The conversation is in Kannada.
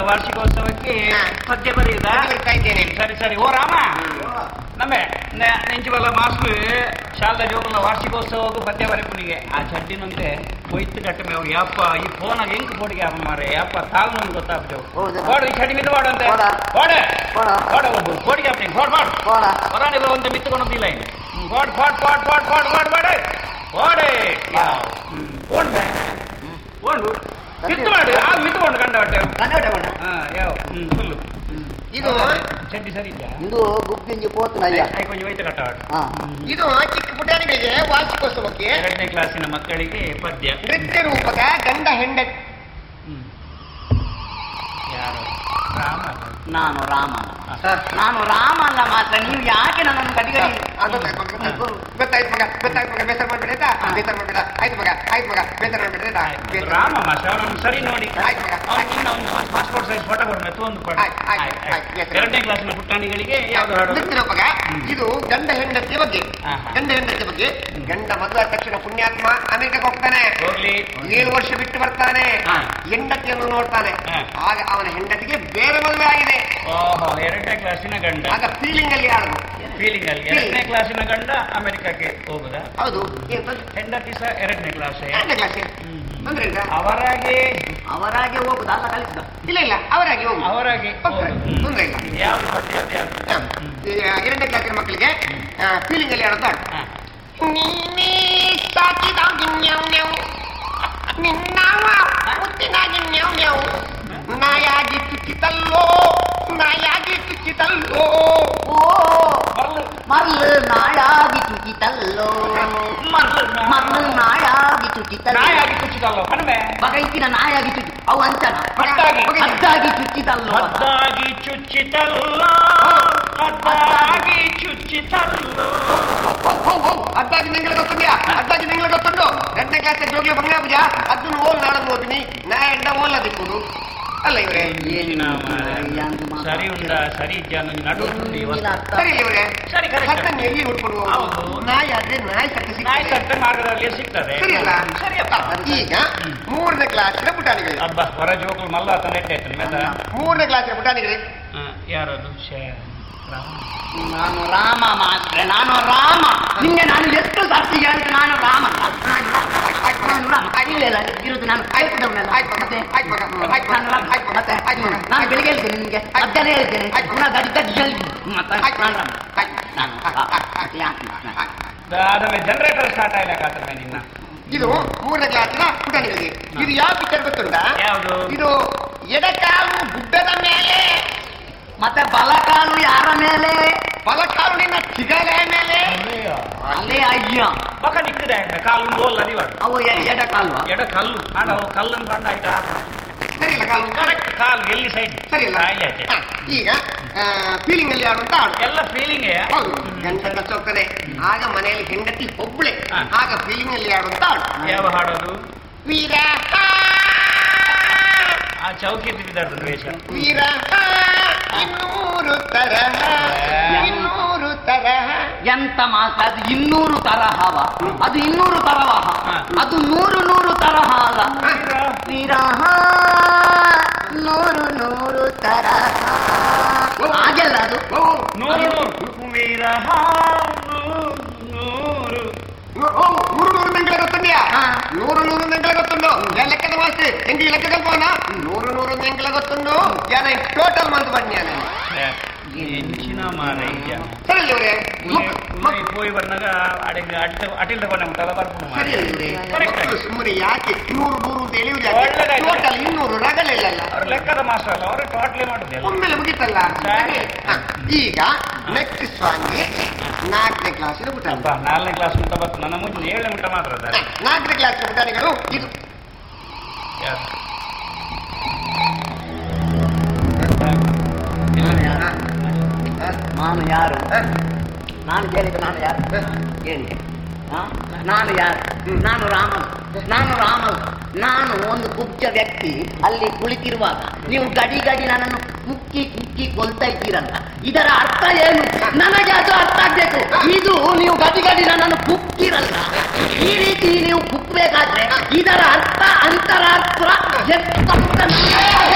ವಾರ್ಷಿಕೋತ್ಸವಕ್ಕೆ ಹಾ. ಪದ್ಯ ಬರೆಯುದ ಪದ್ಯ ಬರೀತಾ ಇದ್ದೇನೆ. ಸರಿ ಸರಿ ಓ ರಾಮ ನಮ್ಮೆ ನೆಂಚಿಬಲ್ಲ ಮಾಸ್ಟರ್ ಶಾಲದ ಜೋಕುಲ ವಾರ್ಷಿಕೋತ್ಸವಕ್ಕೂ ಪದ್ಯ ಬರೆಪುನಿಗೆ ಆ ಚಡ್ಡಿನಂತೆ ಕೊಯ್ತು ಕಟ್ಟ ಮೇವು ಯಪ್ಪ ಈ ಫೋನಾಗ ಹೆಂಗ್ ಫೋಟಿಗೆ ಆಪ ಮಾರೆ ಯಪ್ಪ ತಾಳು ನಮ್ಗೆ ಗೊತ್ತಾಗ್ತೇವೆ ಹೌದಾ? ಓಡು ಈ ಚಡ್ಡಿ ಮಿದ್ದು ಮಾಡಂತೆ ಓಡ. ಓಡೆ ಓಡ. ಓಡ ಒಬ್ಬರು ಕೋಟಿಗೆ ಆಪ್ನಿ ಗೋಡ್ ಮಾಡು ಹೋಡ ಹೊರಾಣಿಗೆ ಒಂದು ಮಿತ್ತುಕೊಂಡೊಂದಿಲ್ಲ ಇನ್ನು ಗೋಡ್ ಫಾಟ್ ಫಾಟ್ ಫಾಟ್ ಫಾಟ್ ಫಾಟ್ ಮಾಡೆ ಓಡೆ ಓಡ್ಬೆ ಓಡು ಮಿತ್ತು ಮಾಡಿ ಆ ಮಿತ್ತುಕೊಂಡು ಕಂಡ ಹೊಟ್ಟೆ ಕನ್ನಡ ಬೇಡ ಹಾ ಯಾವ ಹ್ಮ್ ಫುಲ್ಲು ಇದು ಚಡ್ಡಿ ಸರಿ ಇದೆಯಾ ಇದು ಗುಪ್ಪಿಂಜಿ ಪೋತನಯ್ಯ ಐ ಕೊಂಚ ವೈಟ್ ಕಟ್ಟಾಡು ಹಾ ಇದು ಚಿಕ್ಕ ಪುಟಾಣಿಗಳಿಗೆ ವಾರ್ಷಿಕೋತ್ಸವಕ್ಕೆ ಎರಡನೇ ಕ್ಲಾಸಿನ ಮಕ್ಕಳಿಗೆ ಪದ್ಯ ನೃತ್ಯ ರೂಪಕ ಗಂಡ ಹೆಂಡತಿ ಹ್ಮ್. ಯಾರು ರಾಮ ನಾನು ರಾಮ ಹಾ. ನಾನು ರಾಮ ಅಲ್ಲ ಮಾತ್ರ ನೀವು ಯಾಕೆ ನನ್ನನ್ನು ಗಡಿಗಡಿ ಆ, ಗೊತ್ತಾಯ್ತು ಮಗ, ಗೊತ್ತಾಯ್ತು. ಗೊತ್ತಾಯ್ತು ಮಗ ಗೊತ್ತಾಯ್ತು ಮಗ ಬೇಸರ ಮಾಡ್ಬೇಡ ಆಯ್ತಾ ಬೇಸರ ಮಾಡ್ಬೇಡ ಆಯ್ತು ಮಗ ಆಯ್ತು ಮಗ ಬೇಸರ ಮಾಡ್ಬೇಡ ಆಯ್ತಾ ಬೇಸರ ರಾಮ ಮಾಷ ಅವನನ್ನು ಸರಿ ನೋಡಿ ಆಯ್ತು ಮಗ ಪಾಸ್ಪೋರ್ಟ್ ಸೈಜ್ ಫೋಟೋ ಕೊಡ್ಬೇಕು ಒಂದು ಕೊಡು. ಆಯ್ತು, ಆಯ್ತು, ಆಯ್ತು, ಆಯ್ತು, ಆಯ್ತು. ಬೇಸರ. ಎರಡನೇ ಕ್ಲಾಸಿನ ಪುಟ್ಟಾಣಿಗಳಿಗೆ ಯಾವ್ದು ಹಾಡು ನೃತ್ಯ ರೂಪಕ ಇದು ಗಂಡ ಹೆಂಡತಿಯ ಬಗ್ಗೆ ಆಹಾ. ಗಂಡ ಹೆಂಡತಿಯ ಬಗ್ಗೆ ಗಂಡ ಮದುವೆ ಆದ ತಕ್ಷಣ ಪುಣ್ಯಾತ್ಮ ಅಮೆರಿಕಕ್ಕೆ ಹೋಗ್ತಾನೆ ಹೋಗ್ಲಿ ಏಳು ವರ್ಷ ಬಿಟ್ಟು ಬರ್ತಾನೆ ಹಾ. ಹೆಂಡತಿಯನ್ನು ನೋಡ್ತಾನೆ ಹಾ. ಆಗ ಅವನ ಹೆಂಡತಿಗೆ ಬೇರೆ ಮದುವೆ ಆಗಿದೆ ಓಹೋ ಎರಡನೇ ಕ್ಲಾಸಿನ ಗಂಡ ಆಗ ಫೀಲಿಂಗ್ ಅಲ್ಲಿ ಆಡುದು ಫೀಲಿಂಗ್ ಅಲ್ಲಿ ಎರಡನೇ ಕ್ಲಾಸಿನ ಗಂಡ ಅಮೆರಿಕಕ್ಕೆ ಹೋಗುದಾ ಹೌದು ಏನ್ ತೊಂದ್ರೆ- ಹೆಂಡತಿ ಸಹ ಎರಡನೇ ಕ್ಲಾಸ್ ಎರಡನೇ ಕ್ಲಾಸ್ ತೊಂದ್ರೆ ಇಲ್ಲ ಅವರಾಗೆ ಅವರಾಗೆ ಹೋಗುದು ಅಲ್ಲ ಕಲಿಸಿದ ಇಲ್ಲ ಇಲ್ಲ ಅವರಾಗಿ ಹೋಗು ಅವರಾಗೆ ಹೋಗ್ತಾರೆ. ಹ್ಮ್. ತೊಂದ್ರೆ ಇಲ್ಲ ಯಾವ್ದು ಪದ್ಯ ಅದು ಯಾವ್ದು? ಹ. ಈ ಎರಡನೇ ಕ್ಲಾಸಿನ ಮಕ್ಕಳಿಗೆ ಫೀಲಿಂಗ್ ಅಲ್ಲಿ ಆಡುತ್ತಾ ಹಾ. ನೀನೇ ಸಾಕಿದಾಗಿ ನ್ಯಾವ್ ನ್ಯಾವ್ ನಿನ್ನವ ಮುತ್ತಿನಾಗಿ ನ್ಯಾವ್ ನ್ಯಾವ್ ನಾಯಾಗಿ ಚುಚ್ಚಿತಲ್ಲೋ ನಾಯಾಗಿ ಚುಚ್ಚಿತಲ್ಲೋ ಓ ಮರ್ಲು ನಾಳಾಗಿ ಚುಚಿತಲ್ಲೋ ಮರ್ಲು ಮರ್ಲು ನಾಳಾಗಿ ಚುಚಿತಲ್ಲೋ ನಾಯಾಗಿ ಕುಚ್ಚಿದಲ್ಲ ಕಡಿಮೆ ಬಗೈತಿನ ನಾಯಾಗಿ ಚುಚ್ಚಿ ಅವು ಅಂಚನ ಹದ್ದಾಗಿ. ಹದ್ದಾಗಿ ಚುಚ್ಚಿತಲ್ಲೋ ಹದ್ದಾಗಿ ಚುಚ್ಚಿತಲ್ಲ ಹದ್ದಾಗಿ ಚುಚ್ಚಿತಲ್ಲ ಅದ್ದಾಗಿ ನಿಂಗಳಿಗೆ ಗೊತ್ತುಂದ್ಯಾ ಅದ್ದಾಗಿ ನಿಂಗಳಿಗೆ ಗೊತ್ತುಂಡು ಎರಡನೇ ಕ್ಲಾಸ್ ಜೋಗ್ಲಿ ಬಂಗ ಪೂಜಾ ಅದನ್ನು ಓಲ್ ನಾಡನ್ನು ಓದಿನಿ ನಾ ಎಂಡ ಓಲ್ಲ ದಿಕ್ಕುದು ಅಲ್ಲ ಇವರೇ ಏನಿನ ಮಾರ್ರೆ. ಸರಿ ಉಂಡ ಸರಿ ಇದ್ಯಾ ನಂಗೆ ನಡು ಉಂಟು ಇವತ್ತು. ಸರಿ ಇಲ್ಲ ಇವರೇ ಸರಿ correct. ಕತ್ತನ್ನು ಎಲ್ಲಿ ಉಟ್ಕೊಂಡು ಹೌದು. ನಾಯಿ ಆದ್ರೆ ನಾಯಿ ಕತ್ತೆ ನಾಯಿ ಸಿಗ್ತದೆ ಸತ್ತ ಮಾರ್ಗದಲ್ಲಿ ಸಿಗ್ತದೆ ಸರಿ ಅಲ್ಲ ಸರಿಯಪ್ಪ ಈಗ ಮೂರನೇ ಕ್ಲಾಸಿನ ಪುಟಾಣಿಗಳು ಹಬ್ಬ ಹೊರ ಜೋಕುಲು ಮಲ್ಲ ಆತ ನೆಟ್ಟೆ ಮೇತ ಮೂರನೇ ಕ್ಲಾಸಿನ ಪುಟಾಣಿಗಳು ಯಾರದು ಶೇ ರಾಮ. ನಾನು ರಾಮ ಮಾತ್ರ ನಾನು ರಾಮ ನಿನ್ನೆ ನಾನು ಎಷ್ಟು ಸರ್ತಿ ಹೇಳಿದ್ರೆ ನಾನು ರಾಮ ನಾನು ರಾಮ ಇಲ್ಲ ಇಲ್ಲ ಇರುದು ನಾನು ಆಯ್ತದವನಲ್ಲ ಆಯ್ತು ಮಗ, ಮತ್ತೆ ಆಯ್ತು ಮಗ, ಆಯ್ತು ಮಗ, ನಾನು ರಾಮ. ಆಯ್ತು ಮಗ, ಮತ್ತೆ ಆಯ್ತು ಮಗ. ನಾನು ಬೆಳಿಗ್ಗೆ ಹೇಳ್ತೇನೆ ನಿಮ್ಗೆ ಮಧ್ಯಾಹ್ನ ಹೇಳ್ತೇನೆ ಆಯ್ತು. ಪುನಃ ಗಡಿ ಗಡಿ ಹೇಳಿ ಮತ್ತೆ ಆಯ್ತು ನಾನು ರಾಮ ಆಯ್ತು. ನಾನು ಆ, ಆ, ಯಾಕೆ ನಾನು? ಆದಮೇಲೆ ಜನರೇಟರ್ ಸ್ಟಾರ್ಟ್ ಆಗ್ಲಿಕ್ಕೆ ಆತದೆ ನಿನ್ನ ಇದು ಮೂರನೇ ಕ್ಲಾಸಿನ ಪುಟಾಣಿಗಳಿಗೆ ಇದು ಯಾವ ಪಿಕ್ಚರ್ ಗೊತ್ತುಂಟಾ ಯಾವುದು ಇದು ಎಡಕಾಲು ಗುಡ್ಡದ ಮೇಲೆ ಮತ್ತೆ ಬಲಕಾಲು ಯಾರ ಮೇಲೆ ಬಲಕಾಲು ನಿನ್ನ ಚಿಗಲ ಮೇಲೆ ಅಲ್ಲೇ ಅಯ್ಯ ಪಕ್ಕ ನಿಕ್ಕದೆ ಕಾಲು ಗೋಲ್ ಅದಿವಾಡು ಅವು ಎ- ಎಡ ಕಾಲ್ವಾ ಎಡ ಕಲ್ಲು ಆಡ ಅವು ಕಲ್ಲನ್ನು ಕಂಡ ಆಯ್ತಾ ಸರಿ ಇಲ್ಲ ಕಾಲು ಕರೆಕ್ಟ್ ಕಾಲು ಎಲ್ಲಿ ಸೈಡ್ ಸರಿ ಇಲ್ಲ ಆಯ್ತು ಆಯ್ತು. ಹ, ಈಗ ಫೀಲಿಂಗ್ ಅಲ್ಲಿ ಆಡುವಂತ ಹಾಡು ಎಲ್ಲ ಫೀಲಿಂಗ್ ಹೌದು ಗಂಡ ಕಚ್ಚ ಹೋಗ್ತದೆ ಆಗ ಮನೆಯಲ್ಲಿ ಹೆಂಡತಿ ಒಬ್ಳೆ ಹ. ಆಗ ಫೀಲಿಂಗ್ ಅಲ್ಲಿ ಆಡುವಂತ ಹಾಡು ಯಾವ ಹಾಡೋದು ವಿರಹ ಆ ಚೌಕಿ ಬಿದ್ದಾಡ್ದು ವೇಷ ವಿರಹ ಇನ್ನೂರು ತರಹ ಇನ್ನೂರು ತರಹ ಎಂತ ಮಾತ್ರ ಅದು ಇನ್ನೂರು ತರಹವ ಅದು ಇನ್ನೂರು ತರಹ ಹ. ಅದು ನೂರು ನೂರು ತರಹ ಅಲ್ಲ ವಿರಹ ನೂರು ನೂರು ತರಹ ಹಾಗೆಲ್ಲ ಅದು ಓ, ನೂರು ನೂರು ವಿರಹ ನೂರು ನೂರು ನೂ- ಓ, ನೂರು ನೂರು ನೆಂಗಳ ಗೊತ್ತುಂಡ್ಯಾ ಹ. ನೂರು ನೂರು ನೆಂಗಳ ಗೊತ್ತುಂಡು ಯಾ ಲೆಕ್ಕದ ಮಾಸ್ತಿ ಎಂಗಿ ಲೆಕ್ಕ ಕಲ್ಪನ ನೂರು ನೂರು ನೆಂಗಳ ಗೊತ್ತುಂಡು ಯಾನ ಟೋಟಲ್ ಮಂತ್ ಬನ್ನಿ ಎಂಚಿನ ಮಾರ ಈಗ ಸರಿ ಇವರೇ ಉಲ್ಲೆ ಪೋಯಿ ಬಂದಾಗ ಅಡಿಗೆ ಅಡ್ಡ ಅಟಿಲ್ ತಗೊಂಡ ಮುಟ್ಟಲ್ಲ ಬರ್ಕೊಂಡು ಸರಿ ಇವರೇ Correct. ಮಕ್ಕಳು ಸುಮ್ಮನೆ ಯಾಕೆ ನೂರು ನೂರು ಅಂತ ಹೇಳಿದ್ರೆ ಒಳ್ಳೆದಾಯ್ತು. ಟೋಟಲ್ ಇನ್ನೂರು ರಗಲಿಲ್ಲ ಅವ್ರ ಲೆಕ್ಕದ ಮಾಸ್ಟರ್ ಅಲ್ಲ ಅವರು ಟೋಟ್ಲಿ ಮಾಡುದಿಲ್ಲ ಒಮ್ಮೆಲೆ ಮುಗಿತಲ್ಲ ಸರಿ. ಹ, ಈಗ ನೆಕ್ಸ್ಟ್ ಸಾಂಗ್ಗೆ ನಾಲ್ಕನೇ ಕ್ಲಾಸಿನ ಪುಟಾಣಿ ಅಪ್ಪ ನಾಲ್ಕನೇ ಕ್ಲಾಸ್ ಮುಟ್ಟ ಬರ್ತದೆ ನನ್ನ ಮುಂಚೆ ಏಳನೇ ಮುಟ್ಟ ಮಾತ್ರ ಅದ ಹ, ನಾಲ್ಕನೇ ಕ್ಲಾಸಿನ ಪುಟಾಣಿಗಳು ಇದು ಯಾರು? ನಾನು ಯಾರು? ಹ, ನಾನು ಯಾರು ಹ, ನಾನು ಕೇಳಿದ ನಾನು ಯಾರು ಹೇಳಿ ಹ? ನಾನು ಯಾರು ನಾನು ರಾಮ ನಾನು ರಾಮ ನಾನು ಒಂದು ಕುಬ್ಜ ವ್ಯಕ್ತಿ ಅಲ್ಲಿ ಕುಳಿತಿರುವಾಗ ನೀವು ಗಡಿ ಗಡಿ ನನ್ನನ್ನು ಮುಕ್ಕಿ ಮುಕ್ಕಿ ಕೊಲ್ತಾ ಇದ್ದೀರಲ್ಲ ಇದರ ಅರ್ಥ ಏನು ನನಗೆ ಅದು ಅರ್ಥ ಆಗ್ಬೇಕು ಇದು ನೀವು ಗಡಿ ಗಡಿ ನನ್ನನ್ನು ಕುಕ್ಕಿರಲ್ಲ ಈ ರೀತಿ ನೀವು ಕುಕ್ಬೇಕಾದ್ರೆ ಇದರ ಅರ್ಥ ಅಂತರಾರ್ಥ ಎಂತ ಅಂತ ನನಗೆ